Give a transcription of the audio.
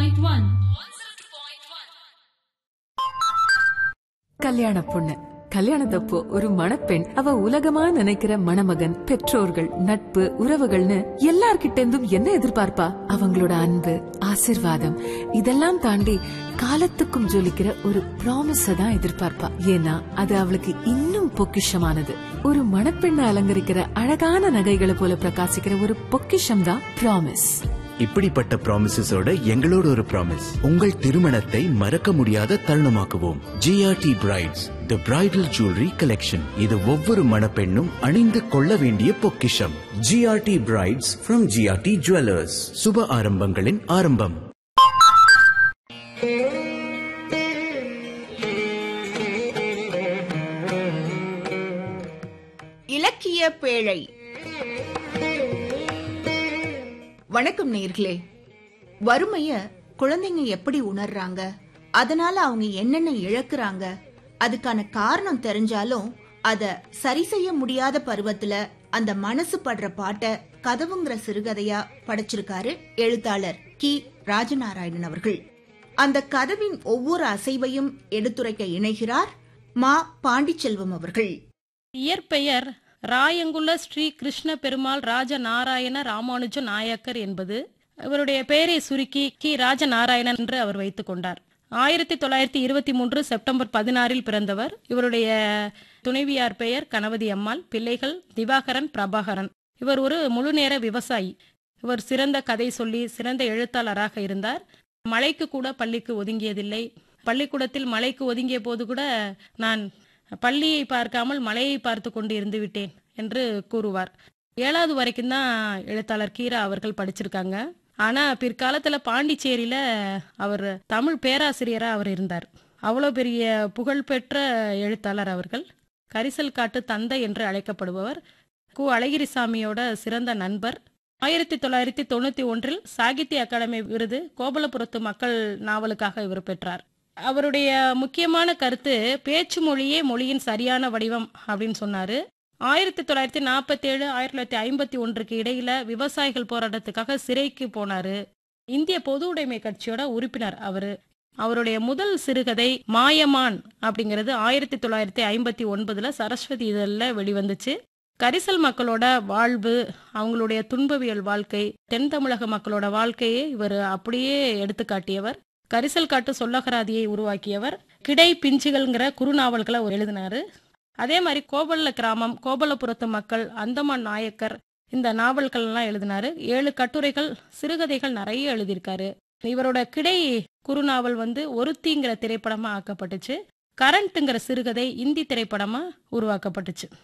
107.1 கல்யாண பொண்ணு கல்யாணத்தப்போ ஒரு மணப்பெண் அவ உலகமா நினைக்கிற மணமகன் பெற்றோர்கள் நட்பு உறவுகள்னு எல்லார்கிட்ட இருந்தும் என்ன எதிர்பார்ப்பா அவங்களோட அன்பு ஆசிர்வாதம் இதெல்லாம் தாண்டி காலத்துக்கும் ஜொலிக்கிற ஒரு ப்ராமிஸ தான் எதிர்பார்ப்பா ஏன்னா அது அவளுக்கு இன்னும் பொக்கிஷமானது ஒரு மணப்பெண்ணை அலங்கரிக்கிற அழகான நகைகளை போல பிரகாசிக்கிற ஒரு பொக்கிஷம் தான் ப்ராமிஸ் இப்படிப்பட்ட ப்ராமிசஸோட எங்களோட ஒரு ப்ராமிஸ் உங்கள் திருமணத்தை மறக்க முடியாத தருணமாக்குவோம் GRT brides the bridal jewellery collection இது ஒவ்வொரு மணப்பெண்ணும் அணிந்து கொள்ள வேண்டிய பொக்கிஷம் GRT brides from GRT jewellers சுப ஆரம்பங்களின் ஆரம்பம் இலக்கிய பேழை வணக்கம் நேர்களே வறுமைய குழந்தைங்க எப்படி உணர்றாங்க அதனால அவங்க என்னென்ன இழக்குறாங்க அதுக்கான காரணம் தெரிஞ்சாலும் அத சரி செய்ய முடியாத பருவத்துல அந்த மனசு படுற பாட்ட கதவுங்கிற சிறுகதையா படைச்சிருக்காரு எழுத்தாளர் கி ராஜநாராயணன் அவர்கள் அந்த கதவின் ஒவ்வொரு அசைவையும் எடுத்துரைக்க இணைகிறார் மா பாண்டிச்செல்வம் அவர்கள் இயற்பெயர் ராயங்குல ஸ்ரீ கிருஷ்ண பெருமாள் ராஜ நாராயண ராமானுஜ நாயக்கர் என்பது இவருடைய பெயரை சுருக்கி கி ராஜநாராயணன் என்று அவர் வைத்துக் கொண்டார் ஆயிரத்தி தொள்ளாயிரத்தி இருபத்தி மூன்று செப்டம்பர் பதினாறில் பிறந்தவர் இவருடைய துணைவியார் பெயர் கணபதி அம்மாள் பிள்ளைகள் திவாகரன் பிரபாகரன் இவர் ஒரு முழுநேர விவசாயி இவர் சிறந்த கதை சொல்லி சிறந்த எழுத்தாளராக இருந்தார் மழைக்கு கூட பள்ளிக்கு ஒதுங்கியதில்லை பள்ளிக்கூடத்தில் மழைக்கு ஒதுங்கிய போது கூட நான் பள்ளியை பார்க்காமல் மலையை பார்த்து கொண்டு இருந்து விட்டேன் என்று கூறுவார் ஏழாவது வரைக்கும் தான் எழுத்தாளர் கீரா அவர்கள் படிச்சிருக்காங்க ஆனா பிற்காலத்துல பாண்டிச்சேரியில அவர் தமிழ் பேராசிரியரா அவர் இருந்தார் அவ்வளோ பெரிய புகழ்பெற்ற எழுத்தாளர் அவர்கள் கரிசல் காட்டு தந்தை என்று அழைக்கப்படுபவர் கு அழகிரிசாமியோட சிறந்த நண்பர் ஆயிரத்தி தொள்ளாயிரத்தி தொண்ணூத்தி ஒன்றில் சாகித்ய அகாடமி விருது கோபலபுரத்து மக்கள் நாவலுக்காக இவர் பெற்றார் அவருடைய முக்கியமான கருத்து பேச்சு மொழியே மொழியின் சரியான வடிவம் அப்படின்னு சொன்னாரு ஆயிரத்தி தொள்ளாயிரத்தி நாற்பத்தி ஏழு ஆயிரத்தி தொள்ளாயிரத்தி ஐம்பத்தி ஒன்றுக்கு இடையில விவசாயிகள் போராட்டத்துக்காக சிறைக்கு போனாரு இந்திய பொது உடைமை கட்சியோட உறுப்பினர் அவரு அவருடைய முதல் சிறுகதை மாயமான் அப்படிங்கிறது ஆயிரத்தி தொள்ளாயிரத்தி ஐம்பத்தி ஒன்பதுல சரஸ்வதி இதழில் வெளிவந்துச்சு கரிசல் மக்களோட வாழ்வு அவங்களுடைய துன்பவியல் வாழ்க்கை தென் தமிழக மக்களோட வாழ்க்கையை இவர் அப்படியே எடுத்துக்காட்டியவர் கரிசல் காட்டு சொல்லகராதியை உருவாக்கியவர் கிடை பிஞ்சுகள்ங்கிற குறுநாவல்களை அவர் எழுதினாரு அதே மாதிரி கோபல்ல கிராமம் கோபலபுரத்து மக்கள் அந்தமான் நாயக்கர் இந்த நாவல்கள் எல்லாம் எழுதினாரு ஏழு கட்டுரைகள் சிறுகதைகள் நிறைய எழுதியிருக்காரு இவரோட கிடை குறுநாவல் வந்து ஒருத்திங்கிற திரைப்படமா ஆக்கப்பட்டுச்சு கரண்ட்டுங்கிற சிறுகதை இந்தி திரைப்படமா உருவாக்கப்பட்டுச்சு